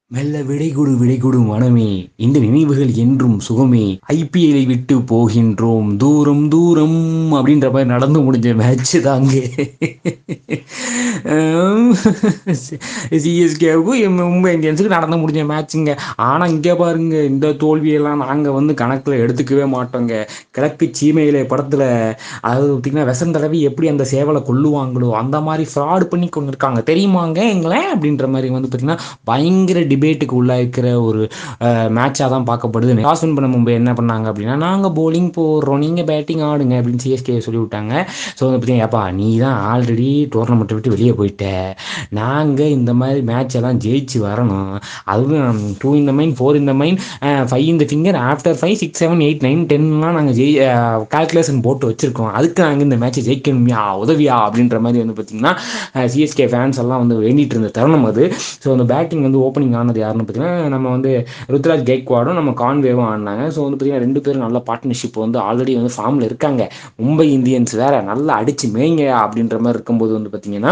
மெல்ல விடை கொடு விடை கொடு மனமே இந்த நினைவுகள் என்றும் சுகமே ஐபிஎல்லை விட்டு போகின்றோம் தூரம் தூரம் அப்படின்ற மாதிரி நடந்து முடிஞ்ச மேட்ச் தாங்க சிஎஸ்கேவுக்கும் மும்பை இந்தியன்ஸுக்கு நடந்து முடிஞ்ச மேட்ச்சுங்க ஆனால் இங்கே பாருங்க இந்த தோல்வியெல்லாம் நாங்கள் வந்து கணக்கில் எடுத்துக்கவே மாட்டோங்க கிழக்கு சீமையில படத்தில் அதாவது பார்த்திங்கன்னா விசன் தடவை எப்படி அந்த சேவலை கொல்லுவாங்களோ அந்த மாதிரி ஃப்ராடு பண்ணி கொண்டு இருக்காங்க தெரியுமாங்க எங்களை அப்படின்ற மாதிரி வந்து பார்த்திங்கன்னா பயங்கர டிபேட்டுக்கு உள்ளாயிருக்கிற ஒரு மேட்சாக தான் பார்க்கப்படுது டாஸ் வின் பண்ண மும்பை என்ன பண்ணாங்க அப்படின்னா நாங்கள் போலிங் போடுறோம் நீங்கள் பேட்டிங் ஆடுங்க அப்படின்னு சிஎஸ்கே சொல்லி விட்டாங்க ஸோ வந்து பார்த்தீங்கன்னா ஏப்பா நீ தான் ஆல்ரெடி டோர்னமெண்ட்டை விட்டு வெளியே போயிட்ட நாங்கள் இந்த மாதிரி மேட்ச் எல்லாம் ஜெயிச்சு வரணும் அதுவும் டூ இந்த மைன் ஃபோர் இந்த மைன் ஃபைவ் இந்த finger after five six seven eight nine டென்லாம் நாங்கள் ஜெய் கால்குலேஷன் போட்டு வச்சுருக்கோம் அதுக்கு நாங்கள் இந்த மேட்ச்சை ஜெயிக்கணுமியா உதவியா அப்படின்ற மாதிரி வந்து பார்த்திங்கன்னா சிஎஸ்கே ஃபேன்ஸ் எல்லாம் வந்து வேண்டிட்டு இருந்த தருணம் அது ஸோ அந்த பேட்டிங் வந்து ஓப்பனிங் ஆனது யாருன்னு பார்த்தீங்கன்னா நம்ம வந்து ருத்ராஜ் கெய்க்வாடும் நம்ம கான்வேவும் ஆடினாங்க ஸோ வந்து பார்த்தீங்கன்னா ரெண்டு பேரும் நல்ல பார்ட்னர்ஷிப் வந்து ஆல்ரெடி வந்து ஃபார்மில் இருக்காங்க மும்பை இந்தியன்ஸ் வேற நல்லா அடிச்சு மேய்ங்க அப்படின்ற மாதிரி இருக்கும்போது வந்து பார்த்தீங்கன்னா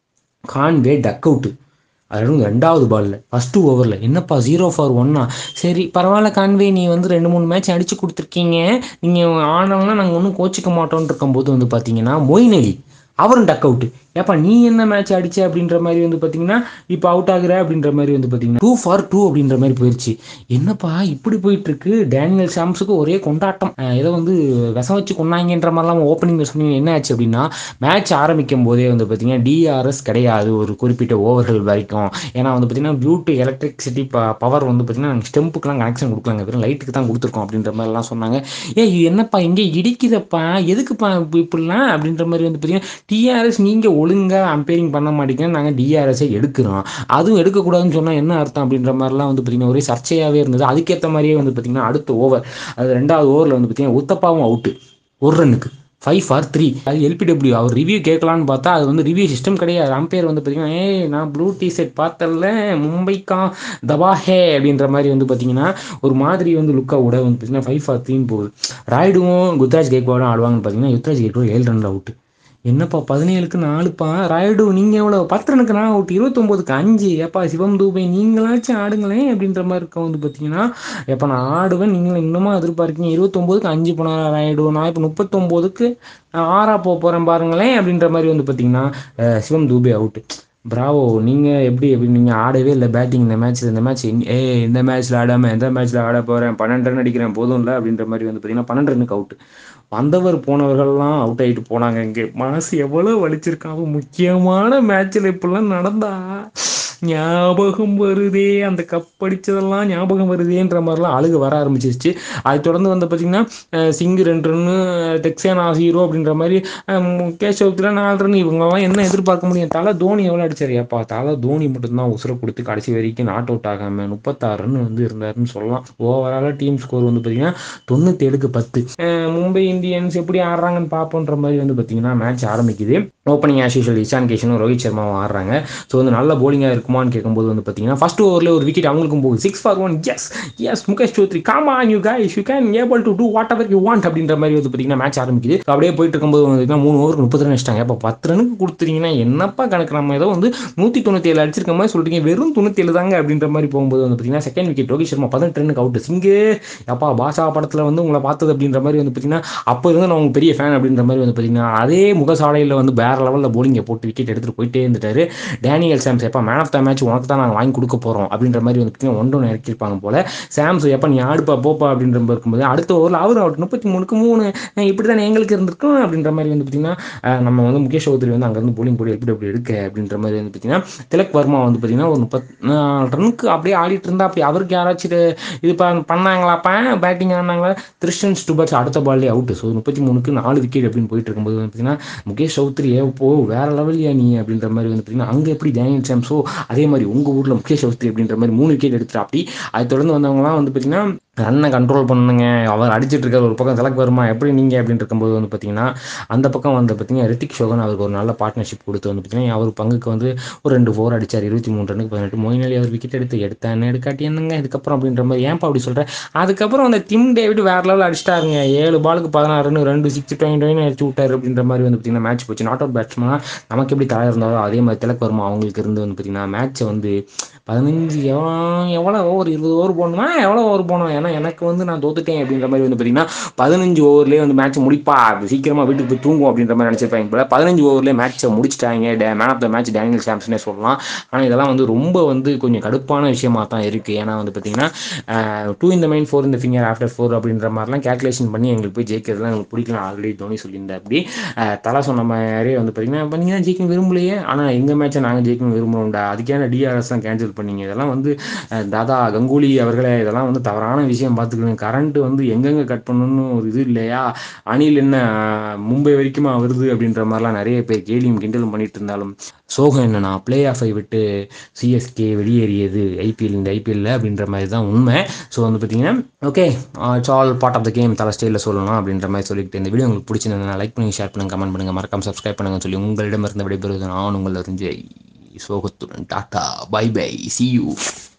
கான்வே டக் அவுட்டு அதுவும் ரெண்டாவது பாலில் ஃபஸ்ட்டு ஓவரில் என்னப்பா ஜீரோ ஃபார் ஒன்னா சரி பரவாயில்ல கான்வே நீ வந்து ரெண்டு மூணு மேட்ச் அடித்து கொடுத்துருக்கீங்க நீங்கள் ஆனவங்கன்னா நாங்கள் ஒன்றும் கோச்சிக்க மாட்டோம்னு இருக்கும்போது வந்து பார்த்தீங்கன்னா மொயின் அலி அவரும் டக் அவுட்டு ஏப்பா நீ என்ன மேட்ச் அடிச்ச அப்படின்ற மாதிரி வந்து பார்த்தீங்கன்னா இப்போ அவுட் ஆகுற அப்படின்ற மாதிரி வந்து பார்த்தீங்கன்னா டூ ஃபார் டூ அப்படின்ற மாதிரி போயிடுச்சு என்னப்பா இப்படி போயிட்டு இருக்கு டேனியல் சாம்ஸுக்கு ஒரே கொண்டாட்டம் ஏதோ வந்து விஷம் வச்சு கொண்டாங்கன்ற மாதிரிலாம் ஓப்பனிங் சொன்னீங்க என்ன ஆச்சு அப்படின்னா மேட்ச் ஆரம்பிக்கும் போதே வந்து பார்த்தீங்கன்னா டிஆர்எஸ் கிடையாது ஒரு குறிப்பிட்ட ஓவர்கள் வரைக்கும் ஏன்னா வந்து பார்த்தீங்கன்னா டியூ டு எலக்ட்ரிசிட்டி பவர் வந்து பார்த்தீங்கன்னா நாங்கள் ஸ்டெம்புக்குலாம் கனெக்ஷன் கொடுக்கலாங்க வெறும் லைட்டுக்கு தான் கொடுத்துருக்கோம் அப்படின்ற மாதிரிலாம் சொன்னாங்க ஏ இது என்னப்பா இங்கே இடிக்குதப்பா எதுக்குப்பா இப்படிலாம் அப்படின்ற மாதிரி வந்து பார்த்தீங்கன்னா டிஆர்எஸ் நீங்கள் ஒழுங்காக அம்பேரிங் பண்ண மாட்டேங்க நாங்கள் டிஆர்எஸை எடுக்கிறோம் அதுவும் எடுக்கக்கூடாதுன்னு சொன்னால் என்ன அர்த்தம் அப்படின்ற மாதிரிலாம் வந்து பார்த்திங்கன்னா ஒரே சர்ச்சையாகவே இருந்தது அதுக்கேற்ற மாதிரியே வந்து பார்த்திங்கன்னா அடுத்த ஓவர் அது ரெண்டாவது ஓவரில் வந்து பார்த்திங்கன்னா உத்தப்பாவும் அவுட்டு ஒரு ரன்னுக்கு ஃபைவ் ஃபார் த்ரீ அது எல்பிடபிள்யூ அவர் ரிவ்யூ கேட்கலான்னு பார்த்தா அது வந்து ரிவ்யூ சிஸ்டம் கிடையாது அம்பையர் வந்து பார்த்தீங்கன்னா ஏய் நான் ப்ளூ டி ஷர்ட் பார்த்தல மும்பைக்கா தபாஹே அப்படின்ற மாதிரி வந்து பார்த்தீங்கன்னா ஒரு மாதிரி வந்து லுக்காக விட வந்து பார்த்தீங்கன்னா ஃபைவ் ஃபார் த்ரீன்னு போகுது ராய்டுவும் குத்ராஜ் கேக்வாடும் ஆடுவாங்கன்னு பார்த்தீங்கன்னா யுத்ராஜ் கேக்வாட் ஏழு ரன்ல அவுட்டு என்னப்பா பதினேழுக்கு நாலுப்பா ராய்டு நீங்கள் எவ்வளோ பத்து ரனுக்கு நான் அவுட் இருபத்தொம்போதுக்கு அஞ்சு ஏப்பா சிவம் தூபை நீங்களாச்சும் ஆடுங்களேன் அப்படின்ற மாதிரி இருக்க வந்து பார்த்தீங்கன்னா எப்போ நான் ஆடுவேன் நீங்களும் இன்னுமா எதிர்பார்க்கீங்க இருபத்தொம்போதுக்கு அஞ்சு போனா ராய்டு நான் இப்போ முப்பத்தொம்போதுக்கு ஆறா போக போகிறேன் பாருங்களேன் அப்படின்ற மாதிரி வந்து பார்த்தீங்கன்னா சிவம் தூபே அவுட்டு பிராவோ நீங்கள் எப்படி எப்படி நீங்கள் ஆடவே இல்லை பேட்டிங் இந்த மேட்ச் இந்த மேட்ச் ஏ இந்த மேட்ச்சில் ஆடாமல் எந்த மேட்ச்சில் ஆட போகிறேன் பன்னெண்டு ரன் அடிக்கிறேன் போதும் இல்லை அப்படின்ற மாதிரி வந்து பார்த்தீங்கன்னா பன்னெண்டு ரன்னுக்கு அவுட்டு வந்தவர் போனவர்கள்லாம் அவுட் ஆகிட்டு போனாங்க இங்கே மனசு எவ்வளோ வலிச்சிருக்காங்க முக்கியமான மேட்ச்சில் இப்படிலாம் நடந்தா ஞாபகம் வருதே அந்த கப் அடித்ததெல்லாம் ஞாபகம் வருதேன்ற மாதிரிலாம் அழுக வர ஆரம்பிச்சிருச்சு அது தொடர்ந்து வந்து பார்த்திங்கன்னா சிங்கு ரெண்டு ரன்னு டெக்ஸான் ஹீரோ அப்படின்ற மாதிரி முகேஷ் சௌத்ரியா நாலு ரன் இவங்கெல்லாம் என்ன எதிர்பார்க்க முடியும் தலை தோனி எவ்வளோ அடிச்சார் ஏப்பா தலை தோனி மட்டும்தான் உசுரை கொடுத்து கடைசி வரைக்கும் நாட் அவுட் ஆகாமல் முப்பத்தாறு ரன் வந்து இருந்தாருன்னு சொல்லலாம் ஓவராலாக டீம் ஸ்கோர் வந்து பார்த்தீங்கன்னா தொண்ணூற்றி ஏழுக்கு பத்து மும்பை இந்தியன்ஸ் எப்படி ஆடுறாங்கன்னு பார்ப்போன்ற மாதிரி வந்து பார்த்தீங்கன்னா மேட்ச் ஆரம்பிக்குது ஓப்பனிங் ஆஸ் யூஷுவல் இஷான் கிஷனும் ரோஹித் சர்மாவும் ஆடுறாங்க ஸோ வந்து நல்ல போலிங்காக இருக்குமான்னு கேட்கும்போது வந்து பார்த்தீங்கன்னா ஃபர்ஸ்ட் ஓவரில் ஒரு விக்கெட் அவங்களுக்கும் போகுது six for one yes yes Mukesh Choudhary comma you guys you can able to do whatever you want அப்படின்ற மாதிரி வந்து பார்த்தீங்கன்னா மேட்ச் ஆரம்பிக்குது அப்படியே போயிட்டு இருக்கும்போது வந்து மூணு ஓவருக்கு முப்பது ரன் அடிச்சிட்டாங்க அப்போ பத்து ரனுக்கு கொடுத்துறீங்கன்னா என்னப்பா கணக்கு நம்ம ஏதோ வந்து நூற்றி தொண்ணூற்றி ஏழு அடிச்சிருக்க மாதிரி சொல்லிட்டீங்க வெறும் தொண்ணூற்றி ஏழு தாங்க அப்படின்ற மாதிரி போகும்போது வந்து பார்த்தீங்கன்னா செகண்ட் விக்கெட் ரோஹித் சர்மா பதினெட்டு ரனுக்கு அவுட் சிங்கு அப்பா பாஷா படத்தில் வந்து உங்களை பார்த்தது அப்படின்ற மாதிரி வந்து பார்த்தீங்கன்னா அப்போ இருந்து நான் உங்களுக்கு பெரிய ஃபேன் அப்படின்ற மாதிரி வந்து பார்த்தீங்கன்னா அதே முகசாலையில் வந்து வேற லெவலில் போலிங்கை போட்டு விக்கெட் எடுத்துகிட்டு போயிட்டே இருந்துட்டாரு டேனியல் சாம்ஸ் எப்போ மேன் ஆஃப் த மேட்ச் உனக்கு தான் நாங்கள் வாங்கி கொடுக்க போகிறோம் அப்படின்ற மாதிரி வந்து பார்த்தீங்கன்னா ஒன்று ஒன்று இறக்கிருப்பாங்க போல சாம்ஸ் எப்போ நீ ஆடுப்பா போப்பா அப்படின்ற மாதிரி இருக்கும்போது அடுத்த ஓவரில் அவர் அவுட் முப்பத்தி மூணுக்கு மூணு இப்படி தான் எங்களுக்கு இருந்திருக்கும் அப்படின்ற மாதிரி வந்து பார்த்தீங்கன்னா நம்ம வந்து முகேஷ் சௌத்ரி வந்து அங்கேருந்து போலிங் போடி எப்படி எப்படி எடுக்க அப்படின்ற மாதிரி வந்து பார்த்தீங்கன்னா திலக் வர்மா வந்து பார்த்தீங்கன்னா ஒரு முப்பத் ரனுக்கு அப்படியே ஆடிட்டு இருந்தா அப்படி அவருக்கு யாராச்சும் இது பண்ணாங்களாப்பா பேட்டிங் ஆனாங்களா கிறிஸ்டன் ஸ்டுபர்ஸ் அடுத்த பால்லே அவுட் ஸோ முப்பத்தி மூணுக்கு நாலு விக்கெட் அப்படின்னு போயிட்டு இருக்கும்போது வந்து பார்த்தீங்கன்னா முகேஷ் சௌத்ரி ஏ போ வேற லெவலியா நீ அப்படின்ற மாதிரி வந்து பார்த்தீங்கன்னா அங்கே எப்படி டேனியல் சாம்ஸோ அதே மாதிரி உங்கள் ஊரில் முகேஷ் சௌத்ரி அப்படின்ற மாதிரி மூணு விக்கெட் எடுத்துட்டு அப்படி அதை தொடர்ந்து வந்தவங்கலாம் வந்து பார்த்தீங்கன்னா ரன்னை கண்ட்ரோல் பண்ணுங்க அவர் அடிச்சிட்டு இருக்கார் ஒரு பக்கம் செலக்ட் வருமா எப்படி நீங்கள் அப்படின்னு இருக்கும்போது வந்து பார்த்தீங்கன்னா அந்த பக்கம் வந்து பார்த்தீங்கன்னா ரித்திக் ஷோகன் அவருக்கு ஒரு நல்ல பார்ட்னர்ஷிப் கொடுத்து வந்து பார்த்தீங்கன்னா அவர் பங்குக்கு வந்து ஒரு ரெண்டு ஃபோர் அடிச்சார் இருபத்தி மூணு ரனுக்கு பதினெட்டு மொயின் அலி அவர் விக்கெட் எடுத்து எடுத்தானே எடுக்காட்டி என்னங்க இதுக்கப்புறம் அப்படின்ற மாதிரி ஏன்ப்பா அப்படி சொல்கிறேன் அதுக்கப்புறம் அந்த டிம் டேவிட் வேற லெவல் அடிச்சிட்டாருங்க ஏழு பாலுக்கு பதினாறு ரன் ரெண்டு சிக்ஸ் டுவெண்ட்டி டுவெண்ட்டி அடிச்சு விட்டாரு அப்படின்ற மாதிரி வந்து பார்த்தீங்கன்னா மேட்ச் போச்சு நாட் அவுட் பேட்ஸ்மேனா நமக்கு எப்படி தலை இருந்தாரோ அதே மாதிரி திலக் வர்மா அவங்களுக்கு இருந்து வந்து பார்த்தீங்கன்னா மேட்ச்சை வந்து பதினஞ்சு எவ்வளோ எவ்வளோ ஓவர் இருபது ஓவர் போடணுமா எவ்வளோ ஓவர் போகணும் ஏன்னா எனக்கு வந்து நான் தோத்துட்டேன் அப்படின்ற மாதிரி வந்து பார்த்தீங்கன்னா பதினஞ்சு ஓவர்லேயே வந்து மேட்ச் முடிப்பா சீக்கிரமாக வீட்டுக்கு போய் தூங்கும் அப்படின்ற மாதிரி நினச்சிருப்பாங்க போல பதினஞ்சு ஓவர்லேயே மேட்ச்சை முடிச்சிட்டாங்க man of the match Daniel சாம்சனே சொல்லலாம் ஆனால் இதெல்லாம் வந்து ரொம்ப வந்து கொஞ்சம் கடுப்பான விஷயமா தான் இருக்குது ஏன்னா வந்து பார்த்தீங்கன்னா டூ இந்த மைன் ஃபோர் இந்த ஃபிங்கர் ஆஃப்டர் ஃபோர் அப்படின்ற மாதிரிலாம் கேல்குலேஷன் பண்ணி எங்களுக்கு போய் ஜெயிக்கிறதுலாம் எங்களுக்கு பிடிக்கல ஆல்ரெடி தோனி சொல்லியிருந்தேன் அப்படி அஹ் தலா சொன்ன மாதிரியே வந்து பார்த்தீங்கன்னா இப்போ நீங்கள் தான் ஜெயிக்க விரும்பலையே ஆனால் எங்கள் மேட்சை நாங்கள் ஜெயிக்கணும் விரும்புகிறோம்டா அதுக்கான டிஆர்எஸ் தான் கேன்சல் பண்ணீங்க இதெல்லாம் வந்து அஹ் தாதா கங்குலி அவர்களே இதெல்லாம் வந்து தவறான விஷயம் பார்த்துக்கணும் கரண்ட் வந்து எங்கெங்கே கட் பண்ணணும்னு ஒரு இது இல்லையா அணில் என்ன அஹ் மும்பை வரைக்குமா வருது அப்படின்ற மாதிரிலாம் நிறைய பேர் கேலியும் கிண்டலும் பண்ணிட்டு இருந்தாலும் சோகம் என்னன்னா பிளே ஆஃபை விட்டு சிஎஸ்கே வெளியேறியது ஐபிஎல் இந்த ஐபிஎல்ல அப்படின்ற மாதிரி தான் உண்மை ஸோ வந்து பார்த்தீங்கன்னா okay it's all part of the game தலை ஸ்டைலில் சொல்லலாம் அப்படின்ற மாதிரி சொல்லிட்டு இந்த வீடியோ உங்களுக்கு பிடிச்சிருந்தா லைக் பண்ணி ஷேர் பண்ணுங்க கமெண்ட் பண்ணுங்க மறக்காம சப்ஸ்கிரைப் பண்ணுங்கன்னு சொல்லி உங்களிடமிருந்து விடைபெறுவது நான் உங்கள் அறிஞ்சை சோகத்துடன் tata bye bye see you